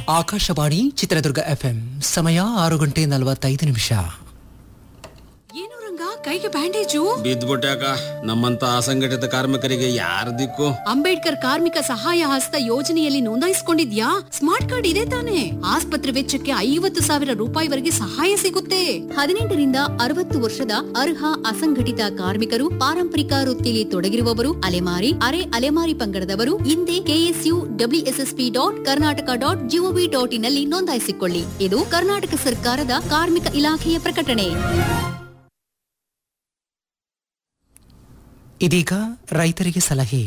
Akashvani Chitradurga FM ಸಮಯ ಆರು ಗಂಟೆ ನಲವತ್ತೈದು ನಿಮಿಷ ಏನು ರಂಗ ಕೈಗೆ ಬ್ಯಾಂಡೇಜು ಬಿದ್ದ್ಬಿಟ್ಟಾಕ ನಮ್ಮಂತ ಅಸಂಘಟಿತ ಕಾರ್ಮಿಕರಿಗೆ ಯಾರ ದಿಕ್ಕು ಅಂಬೇಡ್ಕರ್ ಕಾರ್ಮಿಕ ಸಹಾಯ ಹಸ್ತ ಯೋಜನೆಯಲ್ಲಿ ನೋಂದಾಯಿಸಿಕೊಂಡಿದ್ಯಾ ಸ್ಮಾರ್ಟ್ ಕಾರ್ಡ್ ಇದೆ ತಾನೆ ಆಸ್ಪತ್ರೆ ವೆಚ್ಚಕ್ಕೆ ಐವತ್ತು ಸಾವಿರ ರೂಪಾಯಿವರೆಗೆ ಸಹಾಯ ಸಿಗುತ್ತೆ ಹದಿನೆಂಟರಿಂದ ಅರವತ್ತು ವರ್ಷದ ಅರ್ಹ ಅಸಂಘಟಿತ ಕಾರ್ಮಿಕರು ಪಾರಂಪರಿಕ ವೃತ್ತಿಯಲ್ಲಿ ತೊಡಗಿರುವವರು ಅಲೆಮಾರಿ ಅರೆ ಅಲೆಮಾರಿ ಪಂಗಡದವರು ಹಿಂದೆ KSU WSSP dot Karnataka dot GOV dot in ನಲ್ಲಿ ನೋಂದಾಯಿಸಿಕೊಳ್ಳಿ ಇದು ಕರ್ನಾಟಕ ಸರ್ಕಾರದ ಕಾರ್ಮಿಕ ಇಲಾಖೆಯ ಪ್ರಕಟಣೆ ಇದೀಗ ರೈತರಿಗೆ ಸಲಹೆ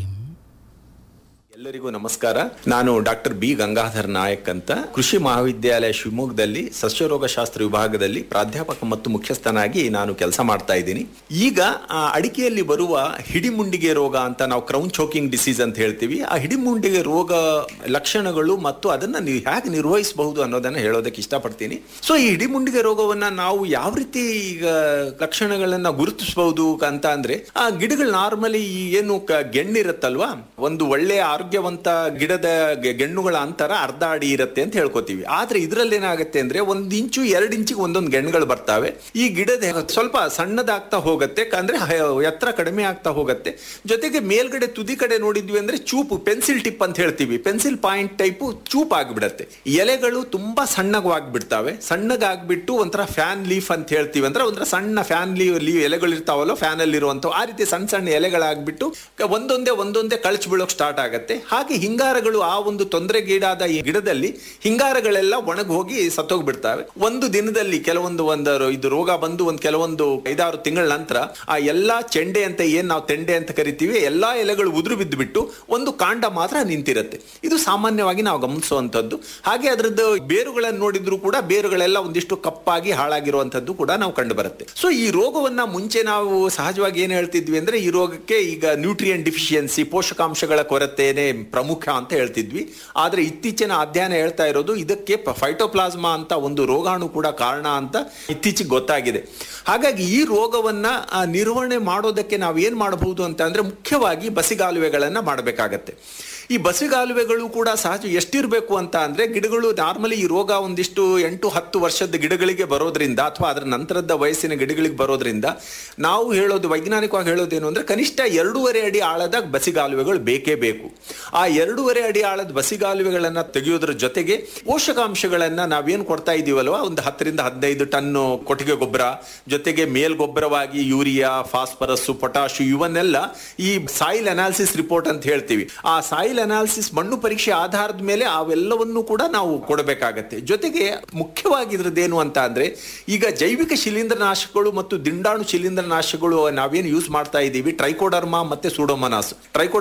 ಎಲ್ಲರಿಗೂ ನಮಸ್ಕಾರ ನಾನು ಡಾಕ್ಟರ್ ಬಿ ಗಂಗಾಧರ್ ನಾಯಕ್ ಅಂತ ಕೃಷಿ ಮಹಾವಿದ್ಯಾಲಯ ಶಿವಮೊಗ್ಗದಲ್ಲಿ ಸಸ್ಯರೋಗ ಶಾಸ್ತ್ರ ವಿಭಾಗದಲ್ಲಿ ಪ್ರಾಧ್ಯಾಪಕ ಮತ್ತು ಮುಖ್ಯಸ್ಥನಾಗಿ ನಾನು ಕೆಲಸ ಮಾಡ್ತಾ ಇದ್ದೀನಿ ಈಗ ಆ ಅಡಿಕೆಯಲ್ಲಿ ಬರುವ ಹಿಡಿಮುಂಡಿಗೆ ರೋಗ ಅಂತ ನಾವು ಕ್ರೌನ್ ಚೋಕಿಂಗ್ ಡಿಸೀಸ್ ಅಂತ ಹೇಳ್ತೀವಿ ಆ ಹಿಡಿಮುಂಡಿಗೆ ರೋಗ ಲಕ್ಷಣಗಳು ಮತ್ತು ಅದನ್ನ ನೀವು ಹೇಗೆ ನಿರ್ವಹಿಸಬಹುದು ಅನ್ನೋದನ್ನ ಹೇಳೋದಕ್ಕೆ ಇಷ್ಟಪಡ್ತೀನಿ ಸೊ ಈ ಹಿಡಿಮುಂಡಿಗೆ ರೋಗವನ್ನ ನಾವು ಯಾವ ರೀತಿ ಈಗ ಲಕ್ಷಣಗಳನ್ನ ಗುರುತಿಸಬಹುದು ಅಂತ ಅಂದ್ರೆ ಆ ಗಿಡಗಳು ನಾರ್ಮಲಿ ಏನು ಕ- ಗೆಣ್ಣಿರುತ್ತಲ್ವಾ ಒಂದು ಒಳ್ಳೆಯ ಆರೋಗ್ಯವಂತ ಗಿಡದ ಗೆ- ಗೆಣ್ಣುಗಳ ಅಂತರ ಅರ್ಧ ಅಡಿ ಇರುತ್ತೆ ಅಂತ ಹೇಳ್ಕೊತೀವಿ ಆದ್ರೆ ಇದ್ರಲ್ಲಿ ಏನಾಗುತ್ತೆ ಅಂದ್ರೆ ಒಂದ್ ಇಂಚು ಎರಡ್ ಇಂಚಿಗೆ ಒಂದೊಂದು ಗೆಣ್ಣುಗಳು ಬರ್ತಾವೆ ಈ ಗಿಡದ ಸ್ವಲ್ಪ ಸಣ್ಣದಾಗ್ತಾ ಹೋಗುತ್ತೆ ಅಂದ್ರೆ ಹ- ಎತ್ತರ ಕಡಿಮೆ ಆಗ್ತಾ ಹೋಗುತ್ತೆ ಜೊತೆಗೆ ಮೇಲ್ಗಡೆ ತುದಿ ಕಡೆ ನೋಡಿದ್ವಿ ಅಂದ್ರೆ ಚೂಪು ಪೆನ್ಸಿಲ್ ಟಿಪ್ ಅಂತ ಹೇಳ್ತೀವಿ ಪೆನ್ಸಿಲ್ ಪಾಯಿಂಟ್ ಟೈಪು ಚೂಪ್ ಆಗಿಬಿಡತ್ತೆ ಎಲೆಗಳು ತುಂಬಾ ಸಣ್ಣಗವಾಗ್ಬಿಡ್ತಾವೆ ಸಣ್ಣಗಾಗ್ಬಿಟ್ಟು ಒಂಥರ ಫ್ಯಾನ್ ಲೀಫ್ ಅಂತ ಹೇಳ್ತೀವಿ ಅಂದ್ರೆ ಒಂಥರ ಸಣ್ಣ ಫ್ಯಾನ್ ಲೀವ್ ಲೀವ್ ಎಲೆಗಳು ಇರ್ತಾವಲ್ಲ ಫ್ಯಾನ್ ಅಲ್ಲಿ ಇರುವಂತ ಆ ರೀತಿ ಸಣ್ಣ ಸಣ್ಣ ಎಲೆಗಳಾಗ್ಬಿಟ್ಟು ಕ- ಒಂದೊಂದೇ ಒಂದೊಂದೇ ಕಳ್ಚ್ ಬೀಳೋಕ್ ಸ್ಟಾರ್ಟ್ ಆಗತ್ತೆ ಹಾಗೆ ಹಿಂಗಾರಗಳು ಆ ಒಂದು ತೊಂದರೆಗೀಡಾದ ಈ ಗಿಡದಲ್ಲಿ ಹಿಂಗಾರಗಳೆಲ್ಲ ಒಣಗಿ ಹೋಗಿ ಸತ್ತೋಗ್ಬಿಡ್ತಾವೆ ಒಂದು ದಿನದಲ್ಲಿ ಕೆಲವೊಂದು ಒಂದು ಇದು ರೋಗ ಬಂದು ಒಂದು ಕೆಲವೊಂದು ಐದಾರು ತಿಂಗಳ ನಂತರ ಆ ಎಲ್ಲಾ ಚೆಂಡೆ ಅಂತ ಏನ್ ನಾವು ತೆಂಡೆ ಅಂತ ಕರಿತೀವಿ ಎಲ್ಲಾ ಎಲೆಗಳು ಉದುರು ಬಿದ್ದು ಬಿಟ್ಟು ಒಂದು ಕಾಂಡ ಮಾತ್ರ ನಿಂತಿರುತ್ತೆ ಇದು ಸಾಮಾನ್ಯವಾಗಿ ನಾವು ಗಮನಿಸುವಂತದ್ದು ಹಾಗೆ ಅದರದ್ದು ಬೇರುಗಳನ್ನು ನೋಡಿದ್ರು ಕೂಡ ಬೇರುಗಳೆಲ್ಲ ಒಂದಿಷ್ಟು ಕಪ್ಪಾಗಿ ಹಾಳಾಗಿರುವಂತದ್ದು ಕೂಡ ನಾವು ಕಂಡು ಬರುತ್ತೆ ಸೊ ಈ ರೋಗವನ್ನ ಮುಂಚೆ ನಾವು ಸಹಜವಾಗಿ ಏನ್ ಹೇಳ್ತಿದ್ವಿ ಅಂದ್ರೆ ಈ ರೋಗಕ್ಕೆ ಈಗ ನ್ಯೂಟ್ರಿಯನ್ ಡಿಫಿಷಿಯನ್ಸಿ ಪೋಷಕಾಂಶಗಳ ಕೊರತೆನೇ ಪ್ರಮುಖ ಅಂತ ಹೇಳ್ತಿದ್ವಿ ಆದ್ರೆ ಇತ್ತೀಚಿನ ಅಧ್ಯಯನ ಹೇಳ್ತಾ ಇರೋದು ಇದಕ್ಕೆ ಫೈಟೋಪ್ಲಾಸ್ಮಾ ಅಂತ ಒಂದು ರೋಗಾಣು ಕೂಡ ಕಾರಣ ಅಂತ ಇತ್ತೀಚೆಗೆ ಗೊತ್ತಾಗಿದೆ ಹಾಗಾಗಿ ಈ ರೋಗವನ್ನ ಆ, ನಿರ್ವಹಣೆ ಮಾಡೋದಕ್ಕೆ ನಾವು ಏನ್ ಮಾಡಬಹುದು ಅಂತ ಅಂದ್ರೆ ಮುಖ್ಯವಾಗಿ ಬಸಿಗಾಲುವೆಗಳನ್ನ ಮಾಡಬೇಕಾಗತ್ತೆ ಈ ಬಸಿಗಾಲುವೆಗಳು ಕೂಡ ಸಹಜ ಎಷ್ಟಿರಬೇಕು ಅಂತ ಅಂದ್ರೆ ಗಿಡಗಳು ನಾರ್ಮಲಿ ಈ ರೋಗ ಒಂದಿಷ್ಟು ಎಂಟು ಹತ್ತು ವರ್ಷದ ಗಿಡಗಳಿಗೆ ಬರೋದ್ರಿಂದ ಅಥವಾ ಅದರ ನಂತರದ ವಯಸ್ಸಿನ ಗಿಡಗಳಿಗೆ ಬರೋದ್ರಿಂದ ನಾವು ಹೇಳೋದು ವೈಜ್ಞಾನಿಕವಾಗಿ ಹೇಳೋದೇನು ಅಂದ್ರೆ ಕನಿಷ್ಠ ಎರಡೂವರೆ ಅಡಿ ಆಳದ ಬಸಿಗಾಲುವೆಗಳು ಬೇಕೇ ಬೇಕು ಆ ಎರಡೂವರೆ ಅಡಿ ಆಳದ ಬಸಿಗಾಲುವೆಗಳನ್ನ ತೆಗೆಯೋದ್ರ ಜೊತೆಗೆ ಪೋಷಕಾಂಶಗಳನ್ನ ನಾವೇನ್ ಕೊಡ್ತಾ ಇದೀವಲ್ವಾ ಒಂದು ಹತ್ತರಿಂದ ಹದಿನೈದು ಟನ್ ಕೊಟ್ಟಿಗೆ ಗೊಬ್ಬರ ಜೊತೆಗೆ ಮೇಲ್ಗೊಬ್ಬರವಾಗಿ ಯೂರಿಯಾ ಫಾಸ್ಫರಸ್ ಪೊಟಾಶ್ ಇವನ್ನೆಲ್ಲ ಈ ಸಾಯಿಲ್ ಅನಾಲಿಸಿಸ್ ರಿಪೋರ್ಟ್ ಅಂತ ಹೇಳ್ತೀವಿ ಆ ಸಾಯಿಲ್ ಅನಾಲಿಸಿಸ್ ಮಣ್ಣು ಪರೀಕ್ಷೆ ಆಧಾರದ ಮೇಲೆ ಅವೆಲ್ಲವನ್ನು ಕೂಡ ನಾವು ಕೊಡಬೇಕಾಗತ್ತೆ ಜೊತೆಗೆ ಮುಖ್ಯವಾಗಿ ಇದ್ರದ್ದೇನು ಅಂತ ಅಂದ್ರೆ ಈಗ ಜೈವಿಕ ಶಿಲೀಂಧ್ರನಾಶಕಗಳು ಮತ್ತು ದಿಂಡಾಣು ಶಿಲೀಂಧ್ರನಾಶಕಗಳು ನಾವೇನು ಯೂಸ್ ಮಾಡ್ತಾ ಇದ್ದೀವಿ ಟ್ರೈಕೋಡರ್ಮಾ ಮತ್ತೆ ಸೂಡೋಮನಾಸ್ ಟ್ರೈಕೋ